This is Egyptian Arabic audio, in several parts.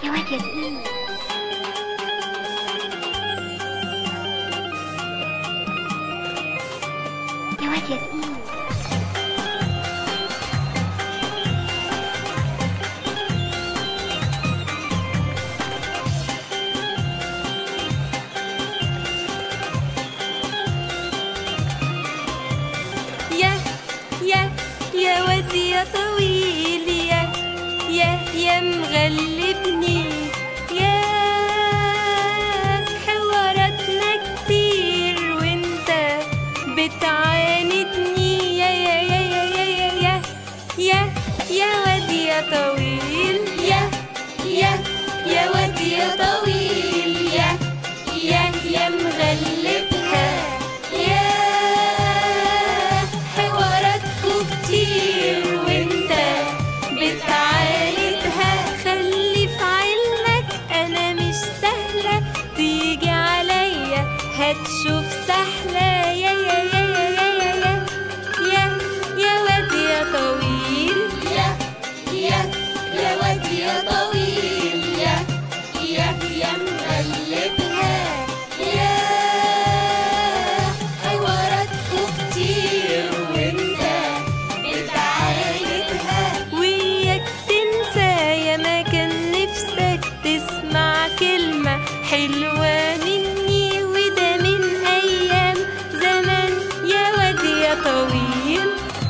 يا واد ياسمين يا واد ياسمين يا يا يا واد يا طويل يا يا يا مغلبني يا حواراتنا كتير وانت بتعاندني يا يا يا يا يا يا يا يا يا واد يا طويل يا يا يا واد يا طويل يا يا يا مغلبها يا حواراتكو كتير وانت بتعاندها خلي في علمك انا مش سهلة تيجي عليا هتشوف سهلة يا يا يا يا يا يا يا يا يا واد يا طويل يا يا يا واد يا طويل يا يا يا مغلبها يا حواراتكو كتير وانت بتعاندها وياك تنسى يا ما كان نفسك تسمع كلمة حلوة مني وده من أيام زمان يا واد يا طويل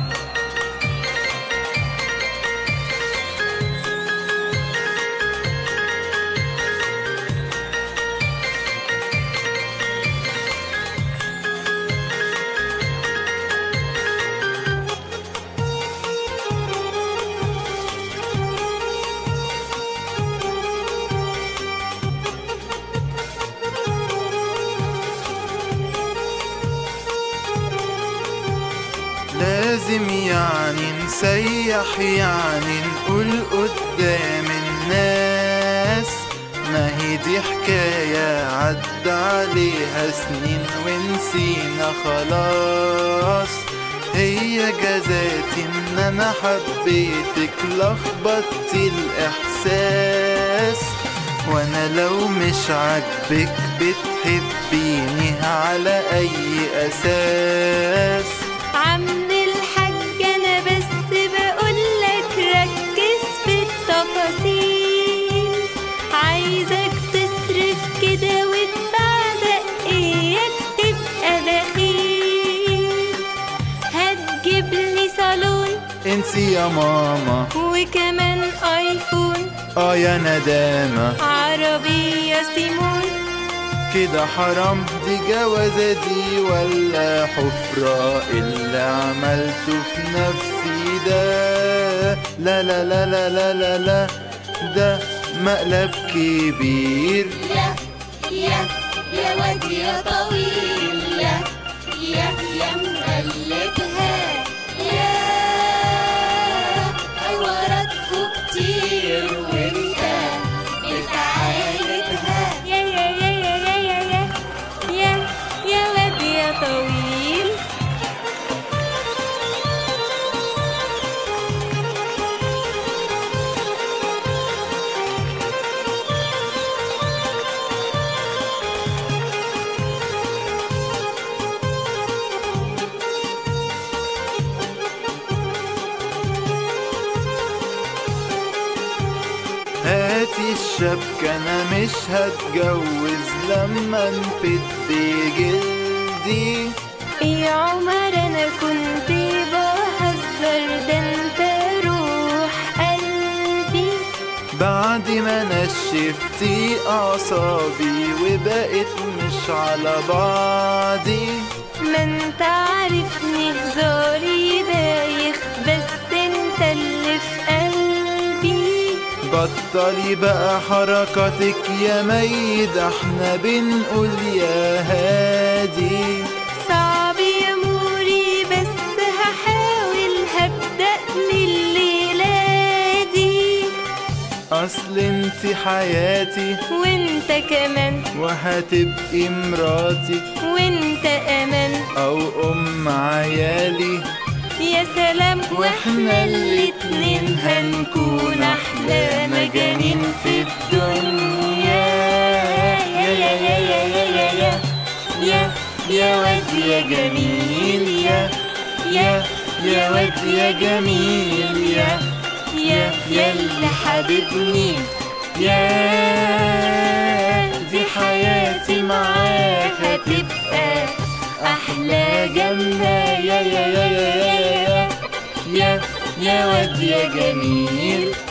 لازم يعني نسيح يعني نقول قدام الناس ما هي دي حكاية عدى عليها سنين ونسينا خلاص هي جزاتي ان انا حبيتك لخبطت الاحساس وانا لو مش عاجبك بتحبيني على اي اساس عم الحاج انا بس بقولك ركز في التفاصيل عايزك تصرف كده وتبعزق اياك تبقى بخيل هتجيب لي صالون انسي يا ماما وكمان ايفون اه يا ندامة عربية سيمون كده حرام دي جوازة دي ولا حفرة اللي عملته في نفسي ده لا لا لا لا لا لا لا ده مقلب كبير يا يا يا واد يا طويل يا يا يا مغلبها يا حواراتكو كتير وانت بتعاندها يا يا يا يا يا يا يا يا يا واد يا طويل هاتي الشبكة أنا مش هتجوز لما انفد بجلدي يا عمر انا كنت بهزر ده انت روح قلبي بعد ما نشفتي أعصابي وبقيت مش على بعضي ما انت عارفني هزاري بايخ بس انت اللي في قلبي بطلي بقى حركاتك يا ميد احنا بنقول يا هادي صعب يا موري بس هحاول هبدأ من الليلة دي اصل انت حياتي وانت كمان وهتبقي مراتي وانت امان او ام عيالي يا سلام واحنا الاتنين هنكون احلى مجانين في الدنيا يا يا يا يا يا يا يا يا يا واد يا جميل يا يا يا واد يا جميل يا يا يا اللي حبيبني يا دي حياتي معاك هتبقى أحلى جنة يا يا يا يا يا يا يا يا واد يا جميل